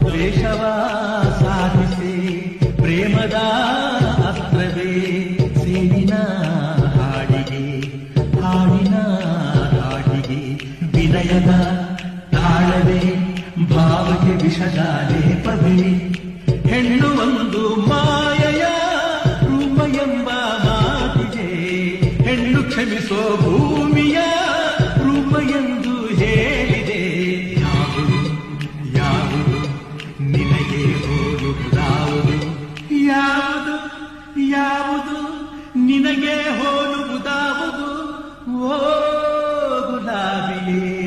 ದ್ವೇಷವ ಸಾಧಿಸಿ ಪ್ರೇಮದ ಅಸ್ತ್ರವೇ ಸೇರಿನ ಹಾಡಿಗೆ ಹಾಡಿನ ಹಾಡಿಗೆ ವಿನಯದ ತಾಳವೇ ಭಾವಕ್ಕೆ ವಿಷದ ಲೇಪವೇ ಹೆಣ್ಣು ಒಂದು ಮಾಯೆಯ ರೂಪ ಎಂಬ ಮಾತಿದೆ ಹೆಣ್ಣು ಕ್ಷಮಿಸೋ ಭೂಮಿಯ ರೂಪ ಎಂದು ಹೇಳಿದೆ ಯಾವುದು ಯಾವುದು ನಿನಗೆ ಹೋಲುವುದಾವುದು ಯಾವುದು ಯಾವುದು ನಿನಗೆ ಹೋಲುವುದಾವುದು ಓ ಗುಲಾಬಿಯೇ